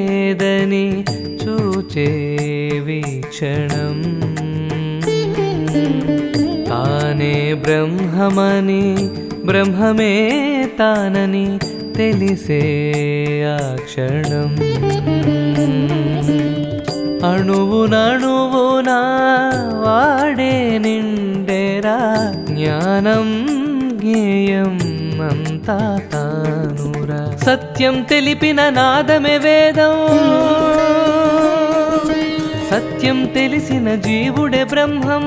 లేదని చూచే వీక్షణం తానే బ్రహ్మమని బ్రహ్మమే తానని తెలిసే ఆ క్షణం అణువునణువునా వాడే నిండెరా జ్ఞానం జ్ఞేయం అంతా తానురా సత్యం తెలిపిన నాదమే వేదం సత్యం తెలిసిన జీవుడే బ్రహ్మం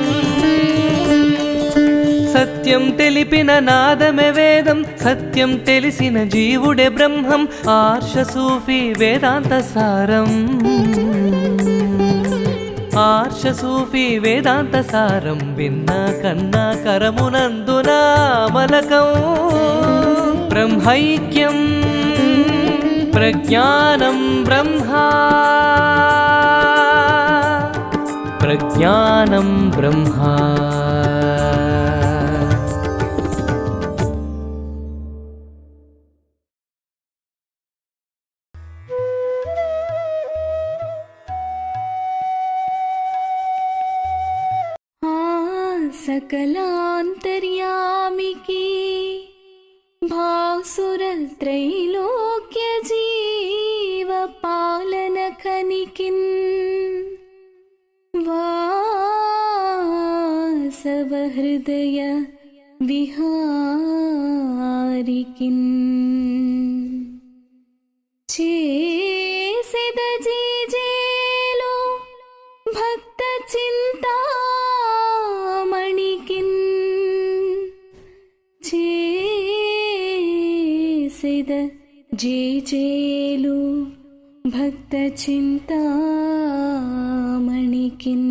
సత్యం తెలిపిన నాదమే వేదం సత్యం తెలిసిన జీవుడే బ్రహ్మం ఆర్ష సూఫీ వేదాంత సారం ఆర్ష సూఫీ వేదాంత సారం విన్నా కన్నా కరమునందున మలకం బ్రహ్మైక్యం ప్రజ్ఞానం బ్రహ్మా ప్రజ్ఞానం బ్రహ్మా ఆ सकलान्तर्यामिकी भासुरत्रैलोक्यजीवपालनखनिकिन् वासवहृदय विहारिकिन् చేసిద జీజేలో భక్త చింతామణికిన్ చేసిద జేజేలు భక్త చింతామణికిన్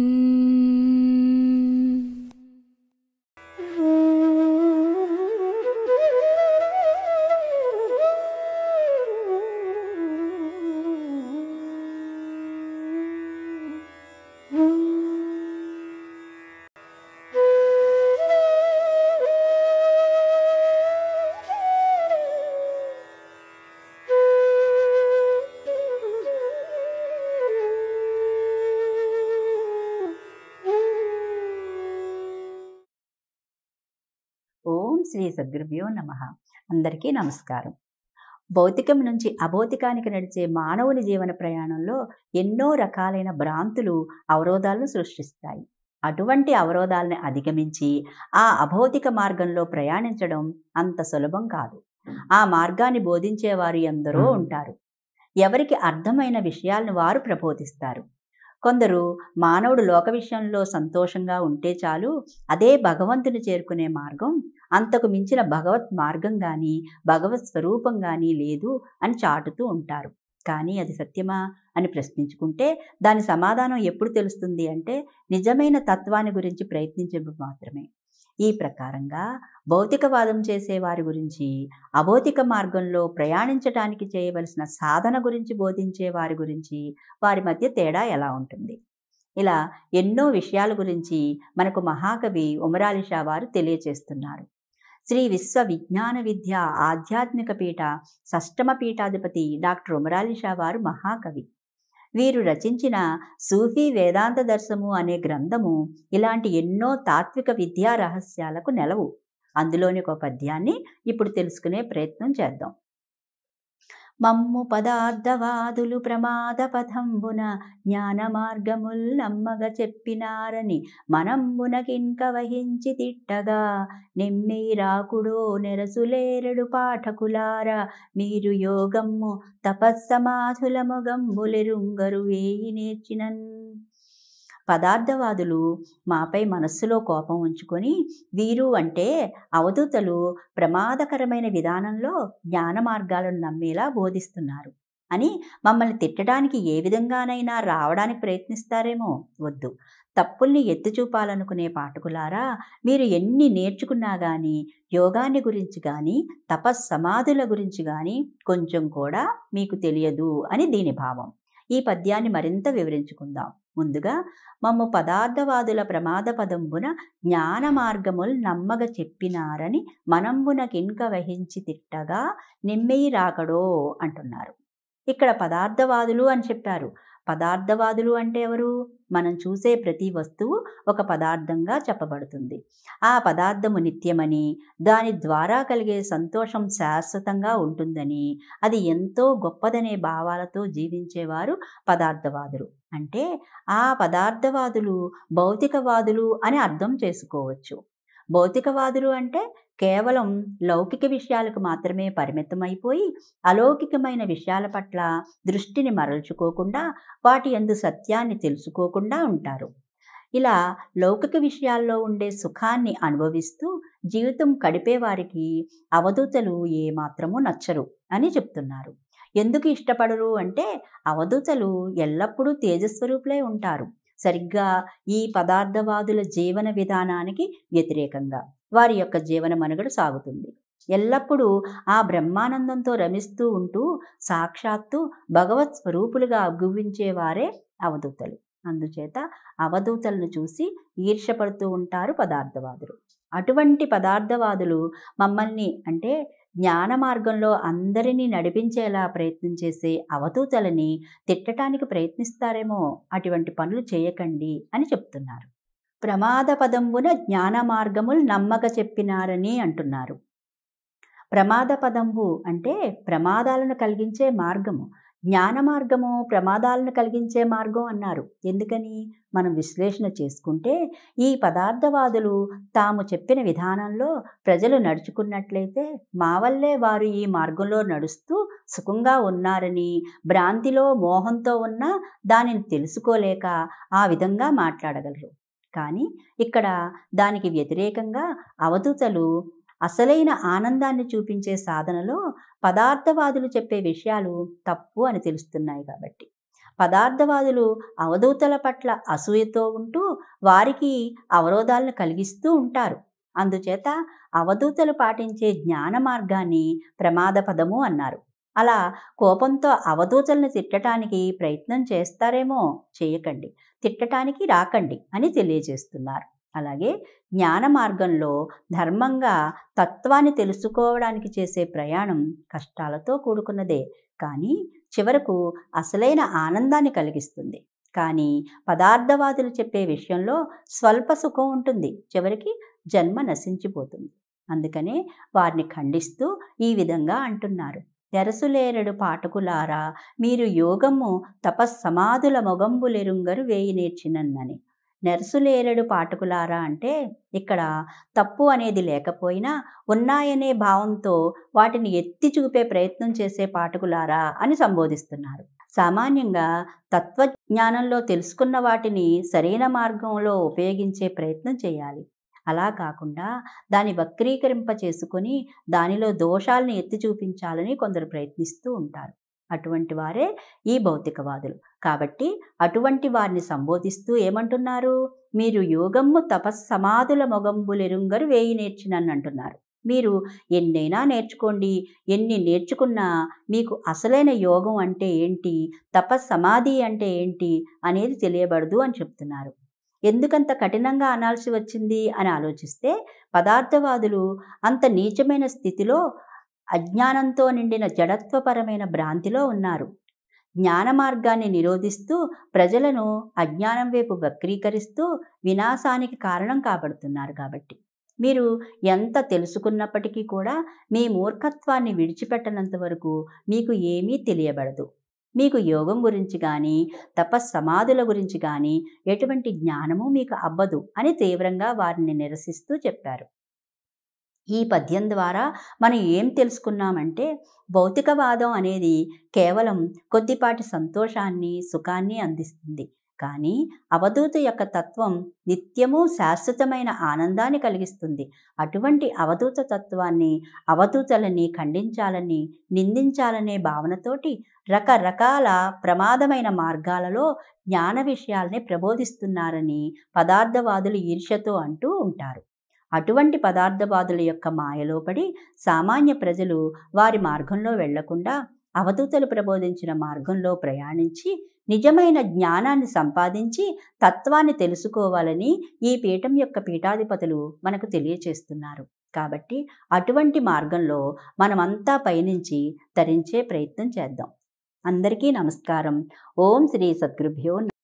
ఓం శ్రీ సద్గురుభ్యో నమ అందరికీ నమస్కారం భౌతికం నుంచి అభౌతికానికి నడిచే మానవుని జీవన ప్రయాణంలో ఎన్నో రకాలైన భ్రాంతులు అవరోధాలను సృష్టిస్తాయి అటువంటి అవరోధాలను అధిగమించి ఆ అభౌతిక మార్గంలో ప్రయాణించడం అంత సులభం కాదు ఆ మార్గాన్ని బోధించేవారు ఎందరో ఉంటారు ఎవరికి అర్థమైన విషయాలను వారు ప్రబోధిస్తారు కొందరు మానవుడు లోక విషయంలో సంతోషంగా ఉంటే చాలు అదే భగవంతుని చేరుకునే మార్గం అంతకు మించిన భగవత్ మార్గం కానీ భగవత్ స్వరూపం కానీ లేదు అని చాటుతూ ఉంటారు కానీ అది సత్యమా అని ప్రశ్నించుకుంటే దాని సమాధానం ఎప్పుడు తెలుస్తుంది అంటే నిజమైన తత్వాన్ని గురించి ప్రయత్నించినప్పుడు మాత్రమే ఈ ప్రకారంగా భౌతికవాదం చేసే వారి గురించి అభౌతిక మార్గంలో ప్రయాణించటానికి చేయవలసిన సాధన గురించి బోధించే వారి గురించి వారి మధ్య తేడా ఎలా ఉంటుంది ఇలా ఎన్నో విషయాల గురించి మనకు మహాకవి ఉమరాలి షా వారు తెలియచేస్తున్నారు శ్రీ విశ్వ విజ్ఞాన విద్య ఆధ్యాత్మిక పీఠ షష్టమ పీఠాధిపతి డాక్టర్ ఉమరాలి షా వారు మహాకవి వీరు రచించిన సూఫీ వేదాంత దర్శము అనే గ్రంథము ఇలాంటి ఎన్నో తాత్విక విద్యా రహస్యాలకు నెలవు అందులోని ఒక పద్యాన్ని ఇప్పుడు తెలుసుకునే ప్రయత్నం చేద్దాం మమ్ము పదార్థవాదులు ప్రమాద పథంబున జ్ఞాన మార్గముల్ నమ్మగ చెప్పినారని మనంబునకింక వహించి తిట్టగా నిమ్మి రాకుడో నెరసులేరడు పాఠకులార మీరు యోగమ్ము తపస్సమాధుల మొగంబులెరుంగరు వేయి నేర్చినన్ పదార్థవాదులు మాపై మనస్సులో కోపం ఉంచుకొని వీరు అంటే అవధూతలు ప్రమాదకరమైన విధానంలో జ్ఞాన మార్గాలను నమ్మేలా బోధిస్తున్నారు అని మమ్మల్ని తిట్టడానికి ఏ విధంగానైనా రావడానికి ప్రయత్నిస్తారేమో వద్దు తప్పుల్ని ఎత్తి చూపాలనుకునే పాఠకులారా మీరు ఎన్ని నేర్చుకున్నా కానీ యోగాన్ని గురించి కానీ తపస్సమాధుల గురించి కానీ కొంచెం కూడా మీకు తెలియదు అని దీని భావం ఈ పద్యాన్ని మరింత వివరించుకుందాం ముందుగా మమ్ము పదార్థవాదుల ప్రమాద పదంబున జ్ఞాన మార్గముల్ నమ్మగ చెప్పినారని మనంబున కింక వహించి తిట్టగా నిమ్మెయి రాకడో అంటున్నారు ఇక్కడ పదార్థవాదులు అని చెప్పారు పదార్థవాదులు అంటే ఎవరు మనం చూసే ప్రతి వస్తువు ఒక పదార్థంగా చెప్పబడుతుంది ఆ పదార్థము నిత్యమని దాని ద్వారా కలిగే సంతోషం శాశ్వతంగా ఉంటుందని అది ఎంతో గొప్పదనే భావాలతో జీవించేవారు పదార్థవాదులు అంటే ఆ పదార్థవాదులు భౌతికవాదులు అని అర్థం చేసుకోవచ్చు భౌతికవాదులు అంటే కేవలం లౌకిక విషయాలకు మాత్రమే పరిమితమైపోయి అలౌకికమైన విషయాల పట్ల దృష్టిని మరల్చుకోకుండా వాటి ఎందు సత్యాన్ని తెలుసుకోకుండా ఉంటారు ఇలా లౌకిక విషయాల్లో ఉండే సుఖాన్ని అనుభవిస్తూ జీవితం గడిపే వారికి అవధూతలు ఏమాత్రమూ నచ్చరు అని చెప్తున్నారు ఎందుకు ఇష్టపడరు అంటే అవధూతలు ఎల్లప్పుడూ తేజస్వరూపులై ఉంటారు సరిగ్గా ఈ పదార్థవాదుల జీవన విధానానికి వ్యతిరేకంగా వారి యొక్క జీవన మనుగడ సాగుతుంది ఎల్లప్పుడూ ఆ బ్రహ్మానందంతో రమిస్తూ ఉంటూ సాక్షాత్తు భగవత్ స్వరూపులుగా గువ్వించేవారే అవధూతలు అందుచేత అవధూతలను చూసి ఈర్షపడుతూ ఉంటారు పదార్థవాదులు అటువంటి పదార్థవాదులు మమ్మల్ని అంటే జ్ఞాన మార్గంలో అందరినీ నడిపించేలా ప్రయత్నం చేసే అవధూతలని తిట్టడానికి ప్రయత్నిస్తారేమో అటువంటి పనులు చేయకండి అని చెప్తున్నారు ప్రమాద పదంబున జ్ఞాన మార్గములు నమ్మక చెప్పినారని అంటున్నారు ప్రమాద పదంబు అంటే ప్రమాదాలను కలిగించే మార్గము జ్ఞాన మార్గము ప్రమాదాలను కలిగించే మార్గం అన్నారు ఎందుకని మనం విశ్లేషణ చేసుకుంటే ఈ పదార్థవాదులు తాము చెప్పిన విధానంలో ప్రజలు నడుచుకున్నట్లయితే మా వల్లే వారు ఈ మార్గంలో నడుస్తూ సుఖంగా ఉన్నారని భ్రాంతిలో మోహంతో ఉన్నా దానిని తెలుసుకోలేక ఆ విధంగా మాట్లాడగలరు కానీ ఇక్కడ దానికి వ్యతిరేకంగా అవధూతలు అసలైన ఆనందాన్ని చూపించే సాధనలో పదార్థవాదులు చెప్పే విషయాలు తప్పు అని తెలుస్తున్నాయి కాబట్టి పదార్థవాదులు అవధూతల పట్ల అసూయతో ఉంటూ వారికి అవరోధాలను కలిగిస్తూ ఉంటారు అందుచేత అవధూతలు పాటించే జ్ఞాన మార్గాన్ని ప్రమాద పదము అన్నారు అలా కోపంతో అవధూతలను తిట్టడానికి ప్రయత్నం చేస్తారేమో చేయకండి తిట్టడానికి రాకండి అని తెలియజేస్తున్నారు అలాగే జ్ఞాన మార్గంలో ధర్మంగా తత్వాన్ని తెలుసుకోవడానికి చేసే ప్రయాణం కష్టాలతో కూడుకున్నదే కానీ చివరకు అసలైన ఆనందాన్ని కలిగిస్తుంది కానీ పదార్థవాదులు చెప్పే విషయంలో స్వల్ప సుఖం ఉంటుంది చివరికి జన్మ నశించిపోతుంది అందుకనే వారిని ఖండిస్తూ ఈ విధంగా అంటున్నారు తెరసులేరడు పాఠకులారా మీరు యోగము తపస్సమాధుల మొగంబులెరుంగరు వేయి నేర్చినన్నని నెరసులేరడు పాఠకులారా అంటే ఇక్కడ తప్పు అనేది లేకపోయినా ఉన్నాయనే భావంతో వాటిని ఎత్తి చూపే ప్రయత్నం చేసే పాఠకులారా అని సంబోధిస్తున్నారు సామాన్యంగా తత్వజ్ఞానంలో తెలుసుకున్న వాటిని సరైన మార్గంలో ఉపయోగించే ప్రయత్నం చేయాలి అలా కాకుండా దాన్ని వక్రీకరింప చేసుకొని దానిలో దోషాలను ఎత్తి చూపించాలని కొందరు ప్రయత్నిస్తూ ఉంటారు అటువంటి వారే ఈ భౌతికవాదులు కాబట్టి అటువంటి వారిని సంబోధిస్తూ ఏమంటున్నారు మీరు యోగమ్ము తపస్సమాధుల మొగంబులెరుంగరు వేయి నేర్చినని అంటున్నారు మీరు ఎన్నైనా నేర్చుకోండి ఎన్ని నేర్చుకున్నా మీకు అసలైన యోగం అంటే ఏంటి తపస్సమాధి అంటే ఏంటి అనేది తెలియబడదు అని చెప్తున్నారు ఎందుకంత కఠినంగా అనాల్సి వచ్చింది అని ఆలోచిస్తే పదార్థవాదులు అంత నీచమైన స్థితిలో అజ్ఞానంతో నిండిన జడత్వపరమైన భ్రాంతిలో ఉన్నారు జ్ఞాన మార్గాన్ని నిరోధిస్తూ ప్రజలను అజ్ఞానం వైపు వక్రీకరిస్తూ వినాశానికి కారణం కాబడుతున్నారు కాబట్టి మీరు ఎంత తెలుసుకున్నప్పటికీ కూడా మీ మూర్ఖత్వాన్ని విడిచిపెట్టనంత వరకు మీకు ఏమీ తెలియబడదు మీకు యోగం గురించి కానీ తపస్సమాధుల గురించి కానీ ఎటువంటి జ్ఞానము మీకు అబ్బదు అని తీవ్రంగా వారిని నిరసిస్తూ చెప్పారు ఈ పద్యం ద్వారా మనం ఏం తెలుసుకున్నామంటే భౌతికవాదం అనేది కేవలం కొద్దిపాటి సంతోషాన్ని సుఖాన్ని అందిస్తుంది కానీ అవధూత యొక్క తత్వం నిత్యము శాశ్వతమైన ఆనందాన్ని కలిగిస్తుంది అటువంటి అవధూత తత్వాన్ని అవధూతలని ఖండించాలని నిందించాలనే భావనతోటి రకరకాల ప్రమాదమైన మార్గాలలో జ్ఞాన విషయాల్ని ప్రబోధిస్తున్నారని పదార్థవాదులు ఈర్ష్యతో అంటూ ఉంటారు అటువంటి పదార్థవాదుల యొక్క మాయలో పడి సామాన్య ప్రజలు వారి మార్గంలో వెళ్లకుండా అవధూతలు ప్రబోధించిన మార్గంలో ప్రయాణించి నిజమైన జ్ఞానాన్ని సంపాదించి తత్వాన్ని తెలుసుకోవాలని ఈ పీఠం యొక్క పీఠాధిపతులు మనకు తెలియచేస్తున్నారు కాబట్టి అటువంటి మార్గంలో మనమంతా పయనించి తరించే ప్రయత్నం చేద్దాం అందరికీ నమస్కారం ఓం శ్రీ సద్గురుభ్యో నమః.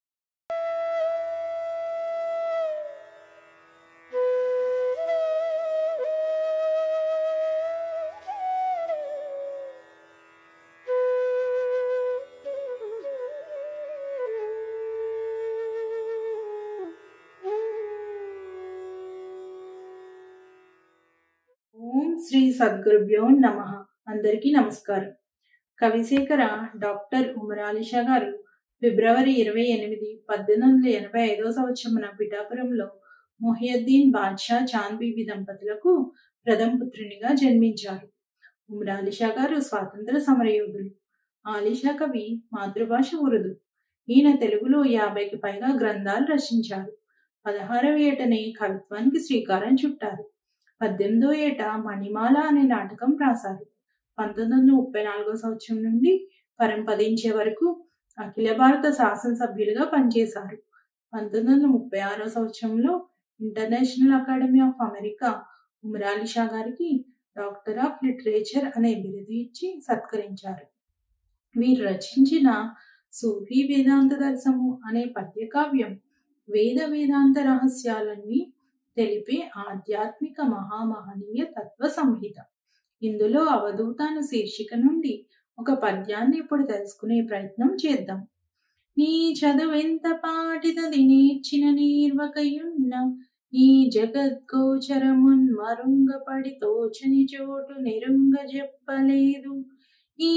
ఓం శ్రీ సద్గురుభ్యో నమ అందరికీ నమస్కారం కవిశేఖర డాక్టర్ ఉమరాలిషా గారు ఫిబ్రవరి ఇరవై ఎనిమిది పద్దెనిమిది వందల ఎనభై ఐదో సంవత్సరమున పిఠాపురంలో మొహియద్దీన్ బాద్షా చాంద్ బీబీ దంపతులకు ప్రథమ పుత్రునిగా జన్మించారు ఉమరాలిషా గారు స్వాతంత్ర సమరయోధులు ఆలిషా కవి మాతృభాష ఉరుదు ఈయన తెలుగులో యాభైకి పైగా గ్రంథాలు రచించారు పదహారవ ఏటనే కవిత్వానికి శ్రీకారం చుట్టారు పద్దెనిమిదో ఏట మణిమాల అనే నాటకం రాశారు పంతొమ్మిది వందల ముప్పై నాలుగో సంవత్సరం నుండి పరంపదించే వరకు అఖిల భారత శాసనసభ్యులుగా పనిచేశారు పంతొమ్మిది వందల ముప్పై ఆరో సంవత్సరంలో international academy of America Umar Ali Shah గారికి డాక్టర్ ఆఫ్ లిటరేచర్ అనే బిరుదు ఇచ్చి సత్కరించారు వీరు రచించిన సూఫీ వేదాంత దర్శము అనే పద్యకావ్యం వేద వేదాంత రహస్యాలన్నీ తెలిపే ఆధ్యాత్మిక మహామహనీయ తత్వ సంహిత ఇందులో అవధూతాను శీర్షిక నుండి ఒక పద్యాన్ని ఇప్పుడు తెలుసుకునే ప్రయత్నం చేద్దాం నీ చదువెంత పాటిదది నేర్చిన నీర్వకయున్న ఈ జగద్గోచరమున్ మరుంగపడి తోచని చోటు నెరుంగ చెప్పలేదు ఈ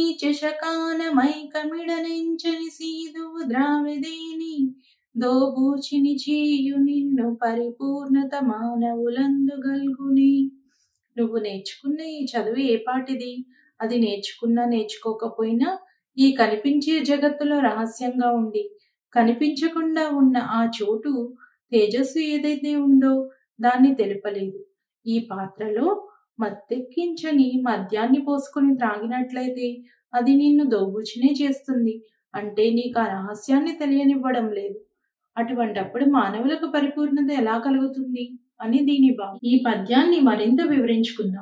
చషకానమైకమిడనెంచని సీదువు ద్రావిదేని దోబూచిని చేయు నిన్ను పరిపూర్ణత మానవులందు గల్గుని నువ్వు నేర్చుకున్న ఈ చదువు ఏ పాటిది అది నేర్చుకున్నా నేర్చుకోకపోయినా ఈ కనిపించే జగత్తులో రహస్యంగా ఉండి కనిపించకుండా ఉన్న ఆ చోటు తేజస్సు ఏదైతే ఉందో దాన్ని తెలుపలేదు ఈ పాత్రలో మత్తెక్కించని మద్యాన్ని పోసుకొని త్రాగినట్లయితే అది నిన్ను దోబూచినే చేస్తుంది అంటే నీకు ఆ రహస్యాన్ని తెలియనివ్వడం లేదు అటువంటప్పుడు మానవులకు పరిపూర్ణత ఎలా కలుగుతుంది అని దీని భావం ఈ పద్యాన్ని మరింత వివరించుకుందాం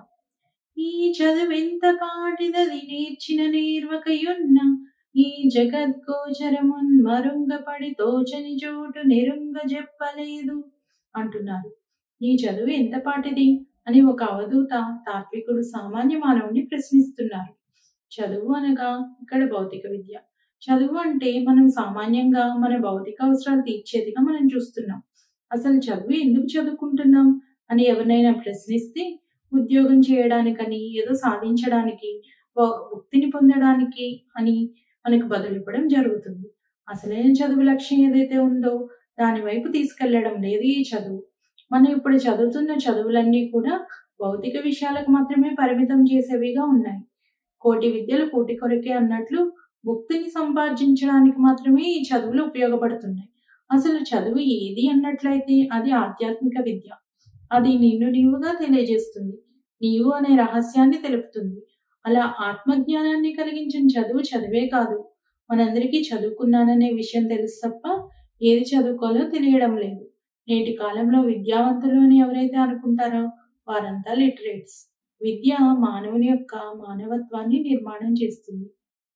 ఈ చదువెంత పాటిదది నేర్చిన నేర్వకయున్న ఈ జగద్గోచరమున్ మరుంగపడి తోచని చోటు నెరుంగ చెప్పలేదు అంటున్నారు ఈ చదువు ఎంత పాటిది అని ఒక అవధూత తాత్వికుడు సామాన్య మానవుని ప్రశ్నిస్తున్నారు చదువు అనగా ఇక్కడ భౌతిక విద్య చదువు అంటే మనం సామాన్యంగా మన భౌతిక అవసరాలు తీర్చేదిగా మనం చూస్తున్నాం అసలు చదువు ఎందుకు చదువుకుంటున్నాం అని ఎవరినైనా ప్రశ్నిస్తే ఉద్యోగం చేయడానికని ఏదో సాధించడానికి వ- ముక్తిని పొందడానికి అని మనకు బదులు ఇవ్వడం జరుగుతుంది అసలైన చదువు లక్ష్యం ఏదైతే ఉందో దాని వైపు తీసుకెళ్లడం లేదు ఈ చదువు మనం ఇప్పుడు చదువుతున్న చదువులన్నీ కూడా భౌతిక విషయాలకు మాత్రమే పరిమితం చేసేవిగా ఉన్నాయి కోటి విద్యలు కోటి కొరకే అన్నట్లు ముక్తిని సంపాదించడానికి మాత్రమే ఈ చదువులు ఉపయోగపడుతున్నాయి అసలు చదువు ఏది అన్నట్లయితే అది ఆధ్యాత్మిక విద్య అది నిన్ను నీవుగా తెలియజేస్తుంది నీవు అనే రహస్యాన్ని తెలుపుతుంది అలా ఆత్మజ్ఞానాన్ని కలిగించిన చదువు చదివే కాదు మనందరికీ చదువుకున్నాననే విషయం తెలుసు తప్ప ఏది చదువుకోవాలో తెలియడం లేదు నేటి కాలంలో విద్యావంతులు అని ఎవరైతే అనుకుంటారో వారంతా లిటరేట్స్ విద్య మానవుని యొక్క మానవత్వాన్ని నిర్మాణం చేస్తుంది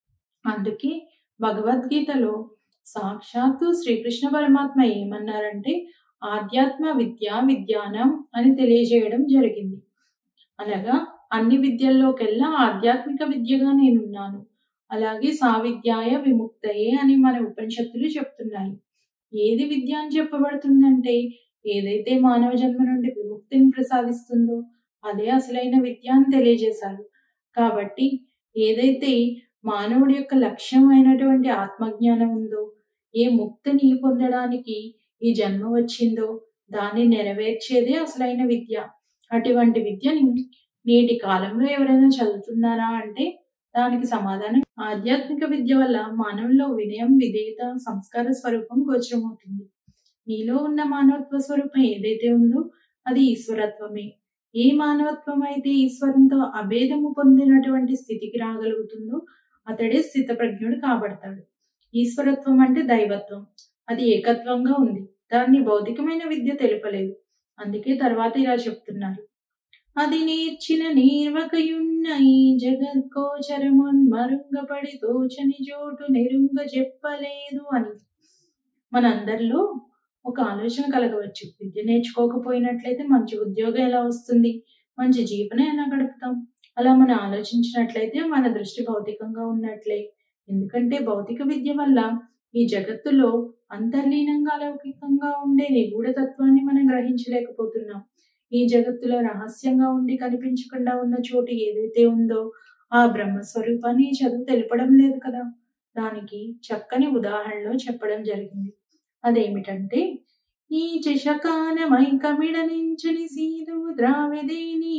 అందుకే భగవద్గీతలో సాక్షాత్తు శ్రీకృష్ణ పరమాత్మ ఏమన్నారంటే ఆధ్యాత్మ విద్య విజ్ఞానం అని తెలియజేయడం జరిగింది అనగా అన్ని విద్యల్లోకెల్లా ఆధ్యాత్మిక విద్యగా నేనున్నాను అలాగే సా విద్యాయ విముక్తయే అని మన ఉపనిషత్తులు చెప్తున్నాయి ఏది విద్య అని చెప్పబడుతుందంటే ఏదైతే మానవ జన్మ నుండి విముక్తిని ప్రసాదిస్తుందో అదే అసలైన విద్య అని తెలియజేశారు కాబట్టి ఏదైతే మానవుడి యొక్క లక్ష్యం అయినటువంటి ఆత్మజ్ఞానం ఉందో ఏ ముక్తిని పొందడానికి ఈ జన్మ వచ్చిందో దాన్ని నెరవేర్చేదే అసలైన విద్య అటువంటి విద్యని నేటి కాలంలో ఎవరైనా చదువుతున్నారా అంటే దానికి సమాధానం ఆధ్యాత్మిక విద్య వల్ల మానవుల్లో వినయం విధేయత సంస్కార స్వరూపం గోచరమవుతుంది నీలో ఉన్న మానవత్వ స్వరూపం ఏదైతే ఉందో అది ఈశ్వరత్వమే ఏ మానవత్వం అయితే ఈశ్వరంతో అభేదము పొందినటువంటి స్థితికి రాగలుగుతుందో అతడే స్థితప్రజ్ఞుడు కాబడతాడు ఈశ్వరత్వం అంటే దైవత్వం అది ఏకత్వంగా ఉంది దాన్ని భౌతికమైన విద్య తెలుపలేదు అందుకే తర్వాత ఇలా చెప్తున్నారు అది నేర్చిన నీర్వకయున్న ఈ జగద్గోచరమున్ మరుంగపడి తోచని చోటు నెరుంగ చెప్పలేదు అని మనందరిలో ఒక ఆలోచన కలగవచ్చు విద్య నేర్చుకోకపోయినట్లయితే మంచి ఉద్యోగం ఎలా వస్తుంది మంచి జీవనం ఎలా గడుపుతాం అలా మనం ఆలోచించినట్లయితే మన దృష్టి భౌతికంగా ఉన్నట్లే ఎందుకంటే భౌతిక విద్య వల్ల ఈ జగత్తులో అంతర్లీనంగా లౌకికంగా ఉండే నిగూఢ తత్వాన్ని మనం గ్రహించలేకపోతున్నాం ఈ జగత్తులో రహస్యంగా ఉండి కనిపించకుండా ఉన్న చోటు ఏదైతే ఉందో ఆ బ్రహ్మ స్వరూపాన్ని ఈ చదువు తెలపడం లేదు కదా దానికి చక్కని ఉదాహరణలో చెప్పడం జరిగింది అదేమిటంటే ఈ చషకానమైకమిడనించని సీదువు ద్రావిదేని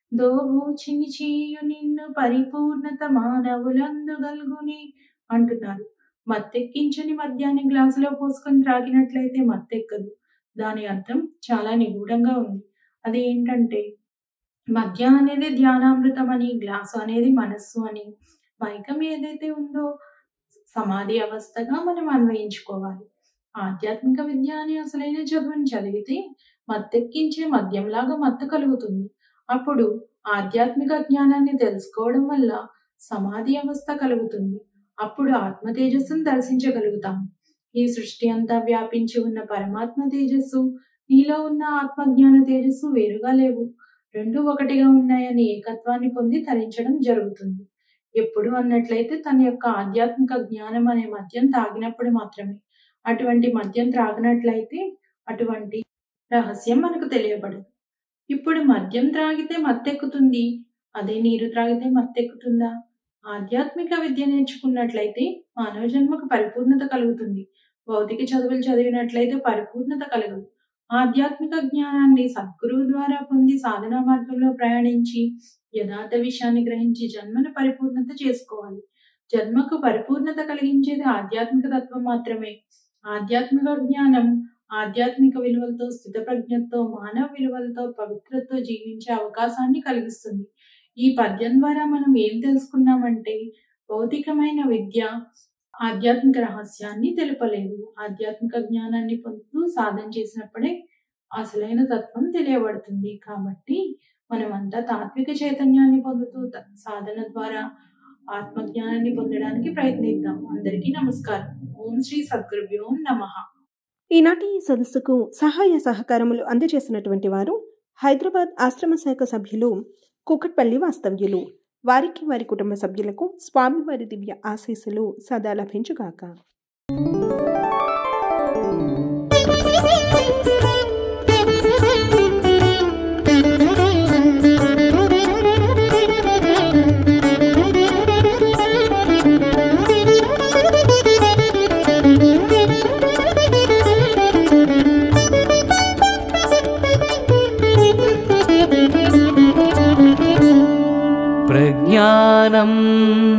దోబూచిని చీయు నిన్ను పరిపూర్ణత మానవులందు గల్గుని అంటున్నారు మత్తెక్కించని మద్యాన్ని గ్లాసులో పోసుకొని త్రాగినట్లయితే మత్తెక్కదు దాని అర్థం చాలా నిగూఢంగా ఉంది అది ఏంటంటే మద్య అనేది ధ్యానామృతం అని గ్లాసు అనేది మనస్సు అని మైకం ఏదైతే ఉందో సమాధి అవస్థగా మనం అన్వయించుకోవాలి ఆధ్యాత్మిక విద్య అని అసలైన చదువుని చదివితే మత్తెక్కించే మద్యంలాగా మత్తు కలుగుతుంది అప్పుడు ఆధ్యాత్మిక జ్ఞానాన్ని తెలుసుకోవడం వల్ల సమాధి అవస్థ కలుగుతుంది అప్పుడు ఆత్మ తేజస్సును దర్శించగలుగుతాం ఈ సృష్టి అంతా వ్యాపించి ఉన్న పరమాత్మ తేజస్సు నీలో ఉన్న ఆత్మజ్ఞాన తేజస్సు వేరుగా లేవు రెండు ఒకటిగా ఉన్నాయని ఏకత్వాన్ని పొంది తరించడం జరుగుతుంది ఎప్పుడు అన్నట్లయితే తన యొక్క ఆధ్యాత్మిక జ్ఞానం అనే మద్యం తాగినప్పుడు మాత్రమే అటువంటి మద్యం త్రాగినట్లయితే అటువంటి రహస్యం మనకు తెలియబడదు ఇప్పుడు మద్యం త్రాగితే మత్తెక్కుతుంది అదే నీరు త్రాగితే మత్తెక్కుతుందా ఆధ్యాత్మిక విద్య నేర్చుకున్నట్లయితే మానవ జన్మకు పరిపూర్ణత కలుగుతుంది భౌతిక చదువులు చదివినట్లయితే పరిపూర్ణత కలగదు ఆధ్యాత్మిక జ్ఞానాన్ని సద్గురువు ద్వారా పొంది సాధనా మార్గంలో ప్రయాణించి యథార్థ విషయాన్ని గ్రహించి జన్మను పరిపూర్ణత చేసుకోవాలి జన్మకు పరిపూర్ణత కలిగించేది ఆధ్యాత్మిక తత్వం మాత్రమే ఆధ్యాత్మిక జ్ఞానం ఆధ్యాత్మిక విలువలతో స్థితప్రజ్ఞతో మానవ విలువలతో పవిత్రతో జీవించే అవకాశాన్ని కలిగిస్తుంది ఈ పద్యం ద్వారా మనం ఏం తెలుసుకున్నామంటే భౌతికమైన విద్య ఆధ్యాత్మిక రహస్యాన్ని తెలుపలేదు ఆధ్యాత్మిక జ్ఞానాన్ని పొందుతూ సాధన చేసినప్పుడే అసలైన తత్వం తెలియబడుతుంది కాబట్టి మనమంతా తాత్విక చైతన్యాన్ని పొందుతూ త- సాధన ద్వారా ఆత్మజ్ఞానాన్ని పొందడానికి ప్రయత్నిద్దాం అందరికీ నమస్కారం ఓం శ్రీ సద్గురుభ్యో నమః ఈనాటి ఈ సదస్సుకు సహాయ సహకారములు అందజేసినటువంటి వారు హైదరాబాద్ ఆశ్రమ శాఖ సభ్యులు కుకట్పల్లి వాస్తవ్యులు వారికి వారి కుటుంబ సభ్యులకు స్వామివారి దివ్య ఆశీస్సులు సదా లభించుగాక प्रज्ञानं